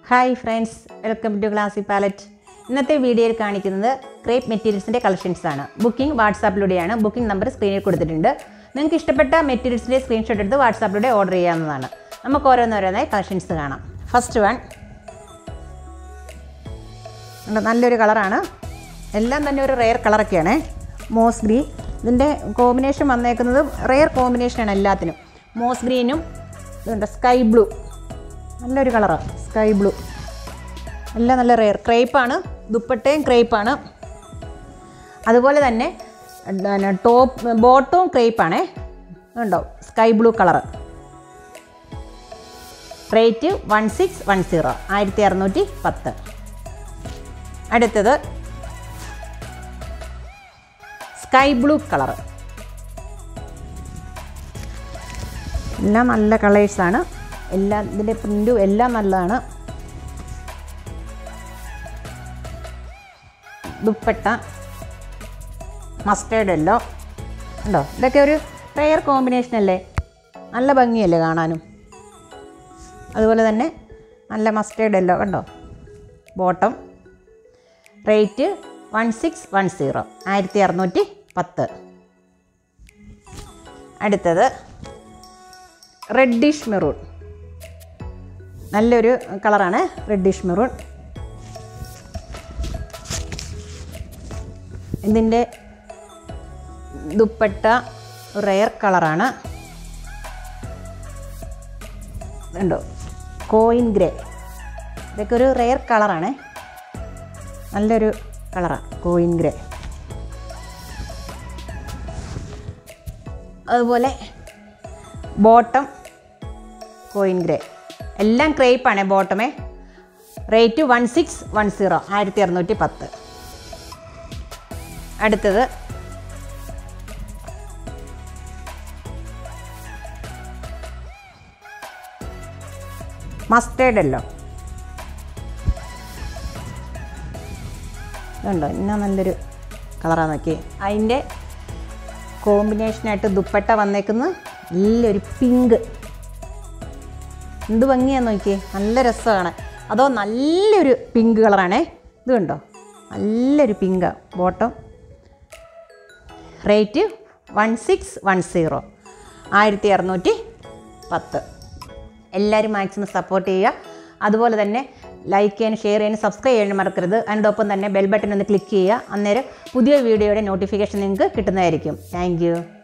hi friends welcome to Classy Palette ഇന്നത്തെ വീഡിയോയിൽ കാണിക്കുന്നത് ക്രേപ്പ് മെറ്റീരിയൽസിൻ്റെ കളക്ഷൻസ് ആണ് ബുക്കിംഗ് വാട്സാപ്പിലൂടെയാണ് ബുക്കിംഗ് നമ്പർ സ്ക്രീനിൽ കൊടുത്തിട്ടുണ്ട് നിങ്ങൾക്ക് ഇഷ്ടപ്പെട്ട മെറ്റീരിയൽസിൻ്റെ സ്ക്രീൻഷോട്ട് എടുത്ത് വാട്സാപ്പിലൂടെ ഓർഡർ ചെയ്യാവുന്നതാണ് നമുക്ക് ഓരോന്നോരോന്നായി കളക്ഷൻസ് കാണാം ഫസ്റ്റ് വൺ ഉണ്ട്, നല്ലൊരു കളറാണ് എല്ലാം തന്നെ ഒരു റെയർ കളറൊക്കെയാണ് മോസ് ഗ്രീൻ ഇതിൻ്റെ കോമ്പിനേഷൻ വന്നേക്കുന്നതും റെയർ കോമ്പിനേഷനാണ് എല്ലാത്തിനും മോസ് ഗ്രീനും ഇതുണ്ട് സ്കൈ ബ്ലൂ നല്ലൊരു കളറാണ് സ്കൈ ബ്ലൂ എല്ലാം നല്ല റെയർ ക്രേപ്പാണ് ദുപ്പട്ടയും ക്രേപ്പാണ് അതുപോലെ തന്നെ പിന്നെ ടോപ്പ് ബോട്ടവും ക്രേപ്പാണേ ഉണ്ടോ sky blue colour rate one six one zero ആയിരത്തി അറുന്നൂറ്റി പത്ത് അടുത്തത് സ്കൈ ബ്ലൂ കളർ എല്ലാം നല്ല കളേഴ്സാണ് എല്ലാം ഇതിൻ്റെ പ്രിൻറ്റും എല്ലാം നല്ലതാണ് ദുപ്പട്ട മസ്റ്റേർഡ് എല്ലോ ഉണ്ടോ ഇതൊക്കെ ഒരു റെയർ കോമ്പിനേഷൻ അല്ലേ നല്ല ഭംഗിയല്ലേ കാണാനും അതുപോലെ തന്നെ നല്ല മസ്റ്റേർഡ് എല്ലോ കണ്ടോ bottom rate one six one zero ആയിരത്തി അറുന്നൂറ്റി പത്ത് അടുത്തത് റെഡിഷ് മെറൂൺ നല്ലൊരു കളറാണ് റെഡിഷ് മെറൂൺ ഇതിൻ്റെ ദുപ്പട്ട റെയർ കളറാണ് ഉണ്ടോ കോയിൻ ഗ്രേ ഇതൊക്കെ ഒരു റെയർ കളറാണേ നല്ലൊരു കളറാണ് കോയിൻ ഗ്രേ അതുപോലെ ബോട്ടം കോയിൻ ഗ്രേ എല്ലാം ക്രേപ്പാണ് ബോട്ടമേ rate one six one zero ആയിരത്തി അറുന്നൂറ്റി പത്ത് അടുത്തത് മസ്റ്റേർഡ് അല്ലോ ഇതുണ്ടോ ഇന്ന നല്ലൊരു കളറാണ് നോക്കി അതിൻ്റെ കോമ്പിനേഷനായിട്ട് ദുപ്പട്ട വന്നേക്കുന്ന നല്ലൊരു പിങ്ക് എന്ത് ഭംഗിയാന്ന് നോക്കിയേ നല്ല രസമാണ് അതോ നല്ലൊരു പിങ്ക് കളറാണേ ഇത് കണ്ടോ നല്ലൊരു പിങ്കാ bottom rate one six one zero ആയിരത്തി അറുന്നൂറ്റി പത്ത് എല്ലാവരും മാക്സിമം സപ്പോർട്ട് ചെയ്യുക അതുപോലെ തന്നെ ലൈക്ക് ചെയ്യാനും ഷെയർ ചെയ്യാനും സബ്സ്ക്രൈബ് ചെയ്യാനും മറക്കരുത് അതിൻ്റെ ഒപ്പം തന്നെ ബെൽ ബട്ടൺ ഒന്ന് ക്ലിക്ക് ചെയ്യുക അന്നേരം പുതിയ വീഡിയോയുടെ നോട്ടിഫിക്കേഷൻ നിങ്ങൾക്ക് കിട്ടുന്നതായിരിക്കും താങ്ക്